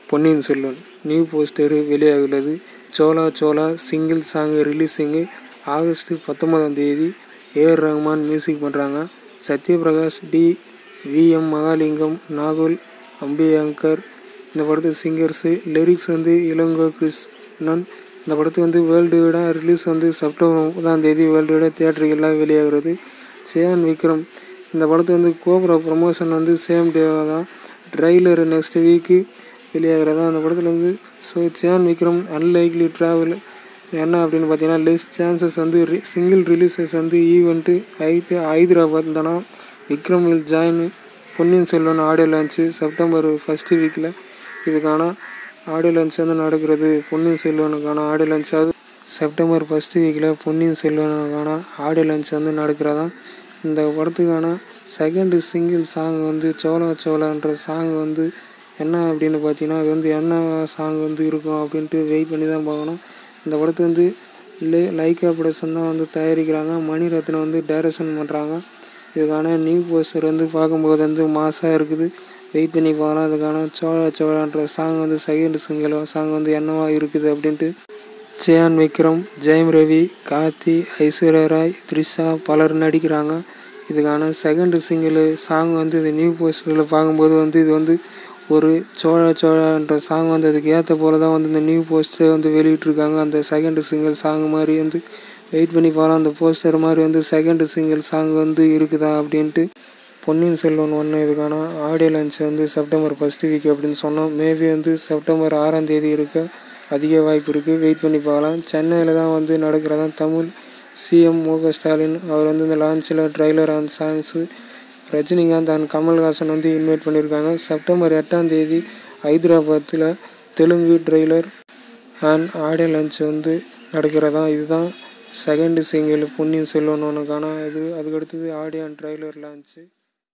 பொன்னியின் Selvan new poster வெளியாகியுள்ளது Chola Chola single song ரிலீஸிங்கு August பத்தொன்பதாம் தேதி ஏஆர் ரஹ்மான் மியூசிக் பண்ணுறாங்க Sathyaprakash T V M Mahalingam Nakul Abhyankar இந்த படத்து சிங்கர்ஸு லிரிக்ஸ் வந்து இளங்கோ கிருஷ்ணன் இந்த படத்துக்கு வந்து வேர்ல்டு வைடாக ரிலீஸ் வந்து செப்டம்பர் முப்பதாம் தேதி வேர்ல்டு வைடாக தியேட்டருக்கெல்லாம் வெளியாகிறது சேன் விக்ரம் இந்த படத்து வந்து கோபுரா ப்ரமோஷன் வந்து சேம் டேவாக தான் ட்ரைலர் நெக்ஸ்ட் வீக்கு வெளியாகிறதா அந்த படத்தில் வந்து ஸோ சேன் விக்ரம் அன்லைக்லி ட்ராவல் என்ன அப்படின்னு பார்த்தீங்கன்னா லெஸ் சான்சஸ் வந்து சிங்கிள் ரிலீஸஸ் வந்து ஈவெண்ட்டு ஹைட்டு ஹைதராபாத் தானா Vikram will join Ponniyin Selvan audio launch September first வீக்கில் இதுக்கான ஆடியோ லான்ச் வந்து நடக்கிறது பொன்னியின் செல்வனுக்கான ஆடியோ லான்ச்சாவது செப்டம்பர் ஃபஸ்ட்டு வீக்கில் பொன்னியின் செல்வனுக்கான ஆடியோ லான்ச் வந்து நடக்கிறதா இந்த படத்துக்கான செகண்டு சிங்கிள் சாங் வந்து சோலா சோலான்ற சாங் வந்து என்ன அப்படின்னு பார்த்தீங்கன்னா அது வந்து என்ன சாங் வந்து இருக்கும் அப்படின்ட்டு வெயிட் பண்ணி தான் பார்க்கணும் இந்த படத்தை வந்து லே லைக்கா ப்ரொடக்ஷன் தான் வந்து தயாரிக்கிறாங்க மணிரத்னம் வந்து டைரக்ஷன் பண்ணுறாங்க இதுக்கான நியூ போஸ்டர் வந்து பார்க்கும்போது வந்து மாசாக இருக்குது வெயிட் பண்ணி பார்க்கலாம் அதுக்கான சோழா சோழான்ற சாங் வந்து செகண்ட் சிங்கிள் சாங் வந்து என்னவா இருக்குது அப்படின்ட்டு சேன் விக்ரம் ஜெயம் ரவி கார்த்தி ஐஸ்வர்யா ராய் த்ரிஷா பலர் நடிக்கிறாங்க இதுக்கான செகண்ட் சிங்கிள் சாங் வந்து இந்த நியூ போஸ்டரில் பார்க்கும்போது வந்து இது வந்து ஒரு சோழா சோழான்ற சாங் வந்து அதுக்கு ஏற்ற போல தான் வந்து இந்த நியூ போஸ்டர் வந்து வெளியிட்ருக்காங்க அந்த செகண்ட் சிங்கிள் சாங் மாதிரி வந்து வெயிட் பண்ணி பார்க்கலாம் அந்த போஸ்டர் மாதிரி வந்து செகண்ட் சிங்கிள் சாங் வந்து இருக்குதா அப்படின்ட்டு பொன்னியின் செல்வன் ஒன்று இதுக்கான ஆடியோ லான்ச் வந்து செப்டம்பர் ஃபஸ்ட்டு வீக் அப்படின்னு சொன்னோம் மேபி வந்து செப்டம்பர் ஆறாம் தேதி இருக்க அதிக வாய்ப்பு இருக்குது வெயிட் பண்ணி பார்க்கலாம் சென்னையில் தான் வந்து நடக்கிறதா தமிழ் சிஎம் மு க ஸ்டாலின் அவர் வந்து இந்த லான்ச்சில் trailer and songs Rajinikanth and Kamal Haasan வந்து இன்வைட் பண்ணியிருக்காங்க செப்டம்பர் எட்டாம் தேதி ஹைதராபாத்தில் Telugu trailer and audio launch வந்து நடக்கிறதா இதுதான் செகண்ட் சிங்கிள் பொன்னியின் செல்வன் ஒன்றுக்கான இது அதுக்கடுத்தது ஆடியோ அண்ட் ட்ரெய்லர் லான்ச்சு